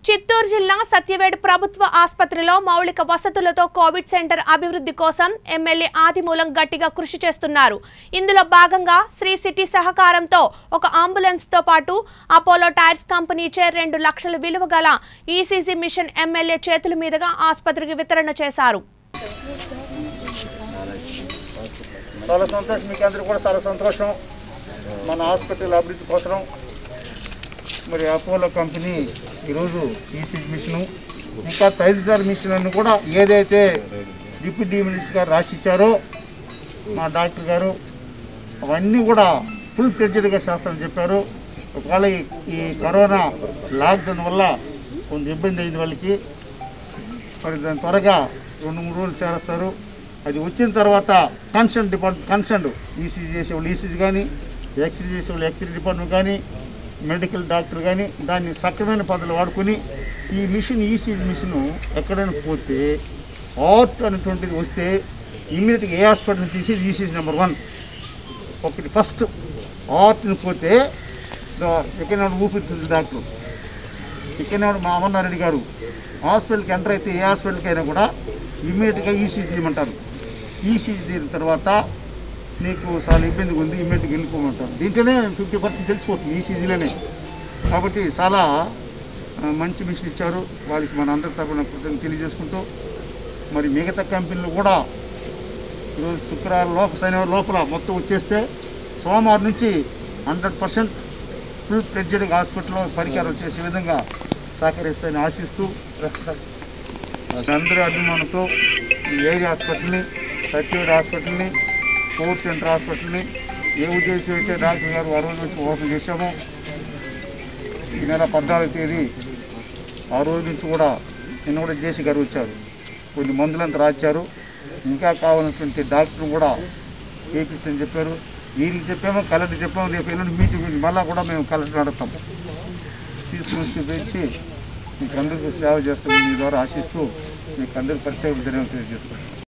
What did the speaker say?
చిత్తూరు జిల్లా సత్యవేడు ప్రభుత్వ ఆసుపత్రిలో మౌలిక వసతులతో కోవిడ్ సెంటర్ అభివృద్ధి కోసం ఎమ్మెల్యే ఆదిమూలం గట్టిగా కృషి చేస్తున్నారు ఇందులో భాగంగా శ్రీ సిటీ సహకారంతో ఒక అంబులెన్స్ తో పాటు అపోలో టైర్స్ కంపెనీచే రెండు లక్షల విలువ గల ఈసీజీ మిషన్ ఎమ్మెల్యే చేతుల మీదుగా ఆసుపత్రికి వితరణ చేశారు చాలా సంతోషం మీకు అందరికీ కూడా చాలా సంతోషం మన హాస్పిటల్ అభివృద్ధి కోసం మరి అపోలో కంపెనీ ఈరోజు ఈసీజీ మిషను ఇంకా తదితర మిషన్ అన్ని కూడా ఏదైతే డిప్యూటీ మినిస్టర్ గారు రాసిచ్చారో మా డాక్టర్ గారు అవన్నీ కూడా ఫుల్ ఫ్లెడ్జెడ్గా చేస్తామని చెప్పారు ఒకవేళ ఈ- ఈ కరోనా లాక్డౌన్ వల్ల కొంత ఇబ్బంది అయింది వాళ్ళకి మరి దాని త్వరగా రెండు మూడు రోజులు చేస్తారు అది వచ్చిన తర్వాత కన్సర్న్ డిపార్ట్మెంట్ కన్సర్న్ ఈసీజీ చేసే వాళ్ళు ఈసీజీ కానీ ఎక్స్రే చేసే వాళ్ళు ఎక్స్రే డిపార్ట్మెంట్ కానీ మెడికల్ డాక్టర్ కానీ దాన్ని సక్రమైన పద్ధతిలో వాడుకొని ఈ మిషన్ ఈసీజీ మిషన్ ఎక్కడైనా పోతే ఆర్ట్ అనేటువంటిది వస్తే ఇమీడియట్గా ఏ హాస్పిటల్ తీసేది ఈసీజీ నెంబర్ వన్ ఒకటి ఫస్ట్ ఆర్ట్ని పోతే ఎక్కడ ఊపిరితిత్తుల డాక్టర్ ఇక్కడ మా అమర్నారెడ్డి గారు హాస్పిటల్కి ఎంటర్ అయితే ఏ హాస్పిటల్కి అయినా కూడా ఇమ్మీడియట్గా ఈసీజీ తీయమంటారు ఈసీజీ తీసిన తర్వాత నీకు చాలా ఇబ్బందిగా ఉంది ఇమ్మీడియట్గా వెళ్ళిపోమంటారు దీంట్లోనే ఫిఫ్టీ పర్సెంట్ తెలిసిపోతుంది ఈసీజీలోనే కాబట్టి చాలా ఆ, మంచి మిషన్ ఇచ్చారు వాళ్ళకి మన అందరి తరపున కృతజ్ఞతలు తెలియజేసుకుంటూ మరి మిగతా కంపెనీలు కూడా ఈరోజు శుక్రవారం లోపల శనివారం లోపల మొత్తం వచ్చేస్తే సోమవారం నుంచి హండ్రెడ్ పర్సెంట్ ఫుల్ ఫ్లెడ్జెడ్ హాస్పిటల్లో పరికరాలు చేసే విధంగా సహకరిస్తాయని ఆశిస్తూ అందరి అభిమానంతో ఈ ఏరియా హాస్పిటల్ని సత్యవేడ్ హాస్పిటల్ని కోర్ సెంటర్ హాస్పిటల్ని ఏ ఉద్దేశం అయితే డాక్టర్ గారు ఆ రోజు నుంచి ఓపెన్ చేశామో ఈ నెల పద్నాలుగు తేదీ ఆ రోజు నుంచి కూడా నిన్న కూడా జేసీ గారు వచ్చారు కొన్ని మందులంతా రాశారు ఇంకా కావాల్సినటువంటి డాక్టర్ కూడా చేపిస్తని చెప్పారు వీరికి చెప్పాము కలెక్టర్ చెప్పాము రేపు ఎల్లుండి మీటింగ్ ఉంది మళ్ళా కూడా మేము కలెక్టర్ అడుగుతాం తీసుకుని వచ్చి పెంచి మీకు అందరికీ సేవ చేస్తాం మీ ద్వారా ఆశిస్తూ మీకు అందరికీ ప్రత్యేక ధన్యవాదాలు తెలియజేస్తాం